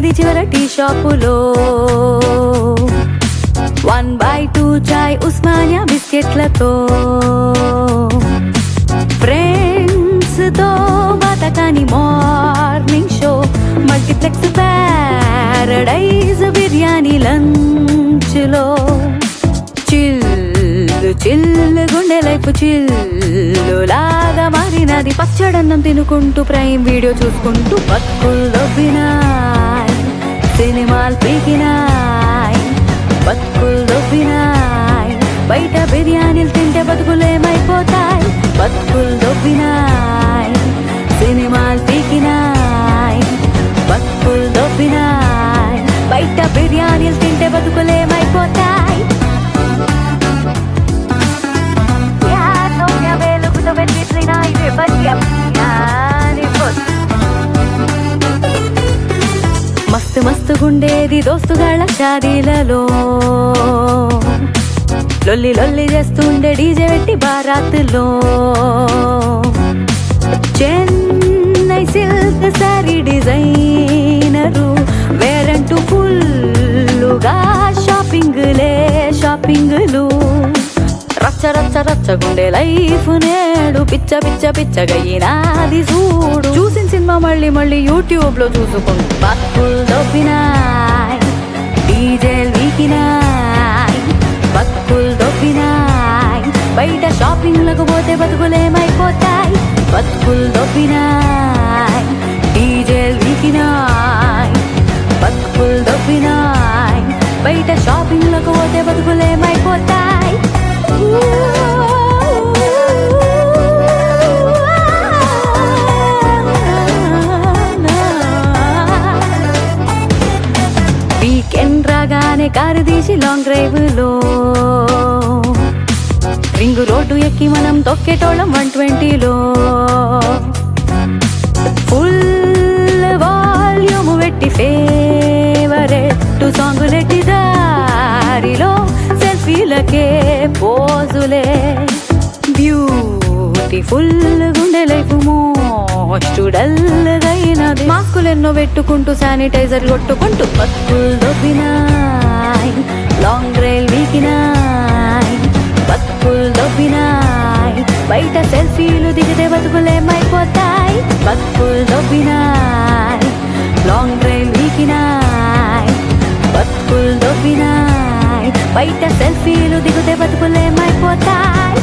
వీధి చివర టీ షాపులో వన్ బై టూ చాయ్ ఉస్మానియా బిస్కెట్లతో ఫ్రెండ్స్ తో బతకని morning show multiplex Paradise biryani lunch లో చిల్లు చిల్లు గుండె లైఫ్ చిల్లు లాగా మారినది పచ్చడన్నం తినుకుంటూ ప్రైమ్ వీడియో చూసుకుంటూ బతుకులు దొబ్బినాయి సినిమాలు పీకినాయి బతుకులు దొబ్బినాయి బయట బిర్యానీలు తింటే బతుకులేమైపోతాయి బతుకులు దొబ్బినాయి సినిమాలు పీకినాయి బతుకులు దొబ్బినాయి బయట బిర్యానీలు తింటే బతుకులేమైపోతాయి Ya వెలుగుతో వెలిగినాయి విపత్యం మస్తు మస్తు గుండేది దోస్తుగాళ్ళ షాదీలలో లొల్లి లొల్లి చేస్తుండే డీజే పెట్టి బారాతులో చెన్నై సిల్క్ సారీ డిజైనరు వేరంటూ ఫుల్లుగా షాపింగ్లే షాపింగ్లు రచ్చ రచ్చ రచ్చగుండే లైఫ్ నేడు పిచ్చ పిచ్చ పిచ్చగయ్యినాది చూడు చూసిన సినిమా మళ్ళీ మళ్ళీ యూట్యూబ్ లో చూసుకుంటూ బతుకులు దొబ్బినాయి డీజేలు వీకినాయి బతుకులు దొబ్బినాయి బయట షాపింగ్లకు పోతే బతుకులేమైపోతాయి బతుకులు దొబ్బినాయి డీజేలు వీకినాయి బతుకులు దొబ్బినాయి బయట షాపింగ్లకు పోతే బతుకులేమైపోతాయి వీకెండ్ రాగానే కారు తీసి లాంగ్ డ్రైవ్ లో రింగు రోడ్డు ఎక్కి మనం తొక్కేటోళ్ళం వన్ ట్వంటీలో ఫుల్ వాల్యూమ్ పెట్టి ఫేవరెట్ సాంగులెట్టి దారిలో సెల్ఫీలకే పోజులే బ్యూటిఫుల్ గుండె లైఫ్ మోస్ట్ డల్గైనది మాస్కులు ఎన్నో పెట్టుకుంటూ శానిటైజర్ కొట్టుకుంటూ బతుకులు దొబ్బినాయి లాంగ్ రైల్ వీకినాయి బతుకులు దొబ్బినాయి బయట సెల్ఫీలు దిగితే బతుకులేమైపోతాయి బతుకులు దొబ్బినాయి లాంగ్ డ్రైవ్ వీకినాయి బతుకులు దొబ్బినాయి బయట సెల్ఫీలు దిగితే బతుకులేమైపోతాయి